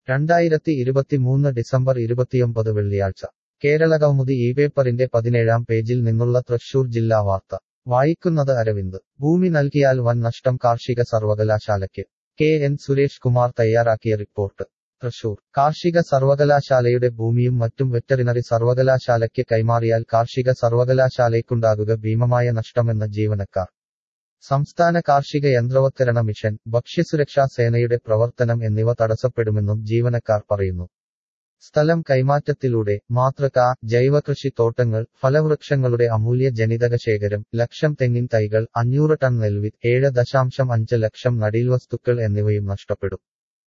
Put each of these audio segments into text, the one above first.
രണ്ടായിരത്തി ഇരുപത്തിമൂന്ന് ഡിസംബർ ഇരുപത്തിയൊമ്പത് വെള്ളിയാഴ്ച കേരള കൗമുദി ഈ പേപ്പറിന്റെ പതിനേഴാം പേജിൽ നിന്നുള്ള തൃശൂർ ജില്ലാ വാർത്ത വായിക്കുന്നത് അരവിന്ദ് ഭൂമി നൽകിയാൽ വൻ നഷ്ടം കാർഷിക സർവകലാശാലയ്ക്ക് കെ എൻ സുരേഷ് കുമാർ തയ്യാറാക്കിയ റിപ്പോർട്ട് തൃശൂർ കാർഷിക സർവകലാശാലയുടെ ഭൂമിയും മറ്റും വെറ്ററിനറി സർവകലാശാലയ്ക്ക് കൈമാറിയാൽ കാർഷിക സർവകലാശാലയ്ക്കുണ്ടാകുക ഭീമമായ നഷ്ടമെന്ന് ജീവനക്കാർ സംസ്ഥാന കാർഷിക യന്ത്രവത്കരണ മിഷൻ ഭക്ഷ്യസുരക്ഷാ സേനയുടെ പ്രവർത്തനം എന്നിവ തടസ്സപ്പെടുമെന്നും ജീവനക്കാർ പറയുന്നു സ്ഥലം കൈമാറ്റത്തിലൂടെ മാതൃക ജൈവകൃഷി തോട്ടങ്ങൾ ഫലവൃക്ഷങ്ങളുടെ അമൂല്യ ജനിതക ശേഖരം ലക്ഷം തെങ്ങിൻ തൈകൾ അഞ്ഞൂറ് ടൺ നെൽവി ഏഴ് ദശാംശം അഞ്ച് ലക്ഷം നടീൽവസ്തുക്കൾ എന്നിവയും നഷ്ടപ്പെടും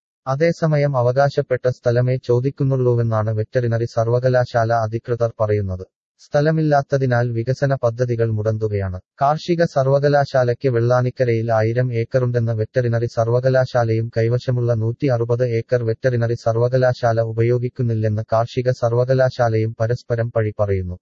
അതേസമയം അവകാശപ്പെട്ട സ്ഥലമേ ചോദിക്കുന്നുള്ളൂവെന്നാണ് വെറ്ററിനറി സർവകലാശാല അധികൃതർ പറയുന്നത് സ്ഥലമില്ലാത്തതിനാൽ വികസന പദ്ധതികൾ മുടന്തുകയാണ് കാർഷിക സർവകലാശാലയ്ക്ക് വെള്ളാനിക്കരയിൽ ആയിരം ഏക്കറുണ്ടെന്ന വെറ്ററിനറി സർവകലാശാലയും കൈവശമുള്ള നൂറ്റി അറുപത് ഏക്കർ വെറ്ററിനറി സർവകലാശാല ഉപയോഗിക്കുന്നില്ലെന്ന് കാർഷിക സർവകലാശാലയും പരസ്പരം പഴി പറയുന്നു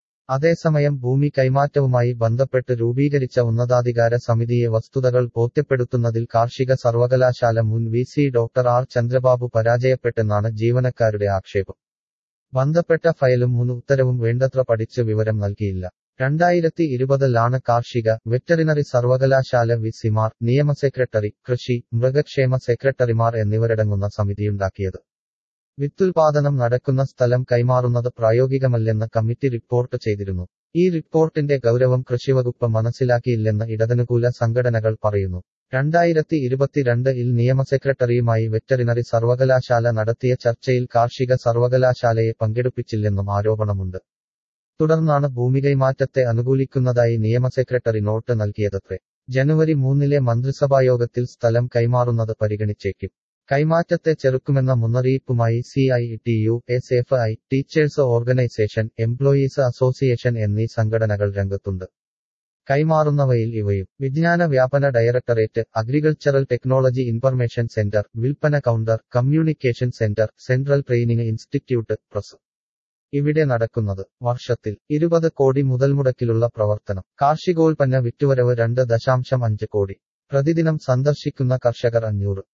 അതേസമയം ഭൂമി കൈമാറ്റവുമായി ബന്ധപ്പെട്ട് രൂപീകരിച്ച ഉന്നതാധികാര സമിതിയെ വസ്തുതകൾ ബോധ്യപ്പെടുത്തുന്നതിൽ കാർഷിക സർവകലാശാല മുൻ V C doctor R Chandrababu പരാജയപ്പെട്ടെന്നാണ് ജീവനക്കാരുടെ ആക്ഷേപം ബന്ധപ്പെട്ട ഫയലും മുൻ ഉത്തരവും വേണ്ടത്ര പഠിച്ച് വിവരം നൽകിയില്ല രണ്ടായിരത്തി ഇരുപതിലാണ് കാർഷിക വെറ്ററിനറി സർവകലാശാല വി സിമാർ നിയമ സെക്രട്ടറി കൃഷി മൃഗക്ഷേമ സെക്രട്ടറിമാർ എന്നിവരടങ്ങുന്ന സമിതിയുണ്ടാക്കിയത് വിത്തുൽപാദനം നടക്കുന്ന സ്ഥലം കൈമാറുന്നത് പ്രായോഗികമല്ലെന്ന് കമ്മിറ്റി റിപ്പോർട്ട് ചെയ്തിരുന്നു ഈ റിപ്പോർട്ടിന്റെ ഗൗരവം കൃഷിവകുപ്പ് മനസ്സിലാക്കിയില്ലെന്ന് ഇടതനുകൂല സംഘടനകൾ പറയുന്നു രണ്ടായിരത്തി ഇരുപത്തിരണ്ട് ഇൽ നിയമ സെക്രട്ടറിയുമായി വെറ്ററിനറി സർവകലാശാല നടത്തിയ ചർച്ചയിൽ കാർഷിക സർവകലാശാലയെ പങ്കെടുപ്പിച്ചില്ലെന്നും ആരോപണമുണ്ട് തുടർന്നാണ് ഭൂമി കൈമാറ്റത്തെ അനുകൂലിക്കുന്നതായി നിയമ സെക്രട്ടറി നോട്ട് നൽകിയതത്രേ ജനുവരി മൂന്നിലെ മന്ത്രിസഭായോഗത്തിൽ സ്ഥലം കൈമാറുന്നത് പരിഗണിച്ചേക്കും കൈമാറ്റത്തെ ചെറുക്കുമെന്ന മുന്നറിയിപ്പുമായി C I T U S F I teachers organisation employees association എന്നീ സംഘടനകൾ രംഗത്തുണ്ട് കൈമാറുന്നവയിൽ ഇവയും വിജ്ഞാന വ്യാപന directorate agricultural technology information centre വിൽപ്പന counter communication centre central training institute press ഇവിടെ നടക്കുന്നത് വർഷത്തിൽ ഇരുപത് കോടി മുതൽ മുടക്കിലുള്ള പ്രവർത്തനം കാർഷികോൽപ്പന്ന വിറ്റുവരവ് രണ്ട് ദശാംശം അഞ്ച് കോടി പ്രതിദിനം സന്ദർശിക്കുന്ന കർഷകർ അഞ്ഞൂറ്